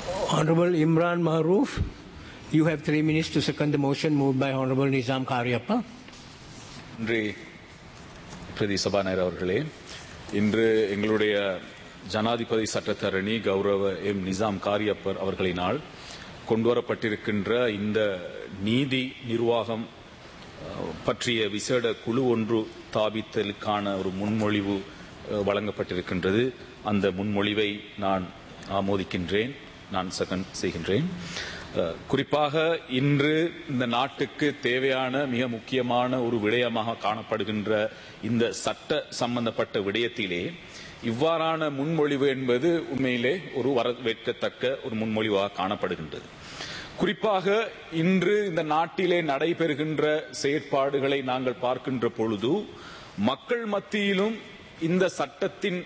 Honorable Imran Maroof, you have three minutes to second the motion moved by Honorable Nizam Karyappa. நன்றி பிரதி சபாநாயகர் அவர்களே இன்று எங்களுடைய ஜனாதிபதி சட்டத்தரணி கௌரவ எம் நிசாம் காரியப்பர் அவர்களினால் கொண்டுவரப்பட்டிருக்கின்ற இந்த நீதி நிர்வாகம் அஹ், பற்றிய விசேட குழு ஒன்று தாபித்தலுக்கான ஒரு முன்மொழிவு அஹ், வழங்கப்பட்டிருக்கின்றது அந்த முன்மொழிவை நான் ஆமோதிக்கின்றேன் நான் செகண்ட் செய்கின்றேன் அஹ், குறிப்பாக இன்று இந்த நாட்டுக்கு தேவையான மிக முக்கியமான ஒரு விடயமாக காணப்படுகின்ற இந்த சட்ட சம்பந்தப்பட்ட விடயத்திலே இவ்வாறான முன்மொழிவு என்பது உண்மையிலே ஒரு வரவேற்கத்தக்க ஒரு முன்மொழிவாக காணப்படுகின்றது குறிப்பாக இன்று இந்த நாட்டிலே நடைபெறுகின்ற செயற்பாடுகளை நாங்கள் பார்க்கின்ற பொழுது மக்கள் மத்தியிலும் இந்த சட்டத்தின்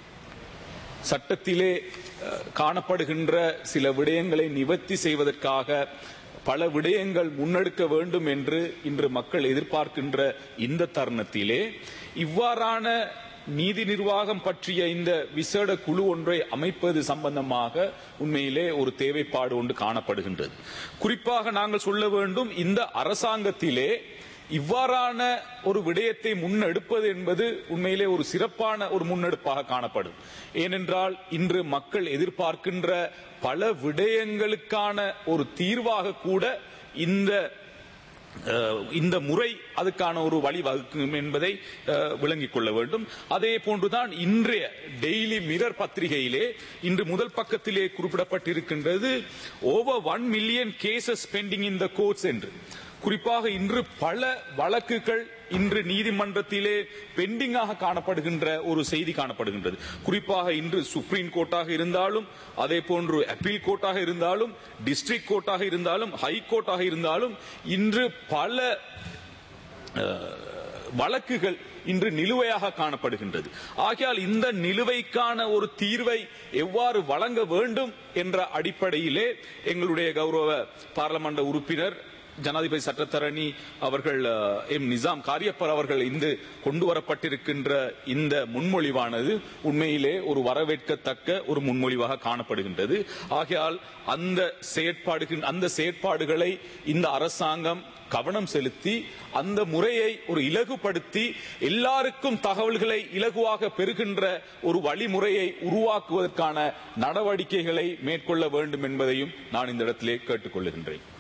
சட்டத்திலே அஹ், காணப்படுகின்ற சில விடயங்களை நிவர்த்தி செய்வதற்காக பல விடயங்கள் முன்னெடுக்க வேண்டும் என்று இன்று மக்கள் எதிர்பார்க்கின்ற இந்த தருணத்திலே இவ்வாறான நீதி நிர்வாகம் பற்றிய இந்த விசேட குழு ஒன்றை அமைப்பது சம்பந்தமாக உண்மையிலே ஒரு தேவைப்பாடு ஒன்று காணப்படுகின்றது குறிப்பாக நாங்கள் சொல்ல வேண்டும் இந்த அரசாங்கத்திலே இவ்வாறான ஒரு விடயத்தை முன்னெடுப்பது என்பது உண்மையிலே ஒரு சிறப்பான ஒரு முன்னெடுப்பாக காணப்படும் ஏனென்றால் இன்று மக்கள் எதிர்பார்க்கின்ற பல விடயங்களுக்கான ஒரு தீர்வாக கூட இந்த அஹ், இந்த முறை அதுக்கான ஒரு வழி வகுக்கும் என்பதை அஹ், விளங்கிக் கொள்ள வேண்டும் அதே போன்றுதான் இன்றைய டெய்லி மிரர் பத்திரிகையிலே இன்று முதல் பக்கத்திலே குறிப்பிடப்பட்டிருக்கின்றது over one million cases pending in the courts என்று குறிப்பாக இன்று பல வழக்குகள் இன்று நீதிமன்றத்திலே பெண்டிங்காக காணப்படுகின்ற ஒரு செய்தி காணப்படுகின்றது குறிப்பாக இன்று சுப்ரீம் கோர்ட்டாக இருந்தாலும் அதே போன்று அப்பீல் கோர்ட்டாக இருந்தாலும் டிஸ்ட்ரிக்ட் கோர்ட்டாக இருந்தாலும் ஹை கோர்ட்டாக இருந்தாலும் இன்று பல அஹ், வழக்குகள் இன்று நிலுவையாக காணப்படுகின்றது ஆகையால் இந்த நிலுவைக்கான ஒரு தீர்வை எவ்வாறு வழங்க வேண்டும் என்ற அடிப்படையிலே எங்களுடைய கௌரவ பாராளுமன்ற உறுப்பினர் ஜனாதிபதி சட்டத்தரணி அவர்கள் அஹ், எம் நிசாம் காரியப்பர் அவர்கள் இந்த கொண்டு வரப்பட்டிருக்கின்ற இந்த முன்மொழிவானது உண்மையிலே ஒரு வரவேற்கத்தக்க ஒரு முன்மொழிவாக காணப்படுகின்றது ஆகையால் அந்த செயற்பாடுகள் அந்த செயற்பாடுகளை இந்த அரசாங்கம் கவனம் செலுத்தி அந்த முறையை ஒரு இலகுபடுத்தி எல்லாருக்கும் தகவல்களை இலகுவாக பெறுகின்ற ஒரு வழிமுறையை உருவாக்குவதற்கான நடவடிக்கைகளை மேற்கொள்ள வேண்டும் என்பதையும் நான் இந்த இடத்திலே கேட்டுக்கொள்கின்றேன்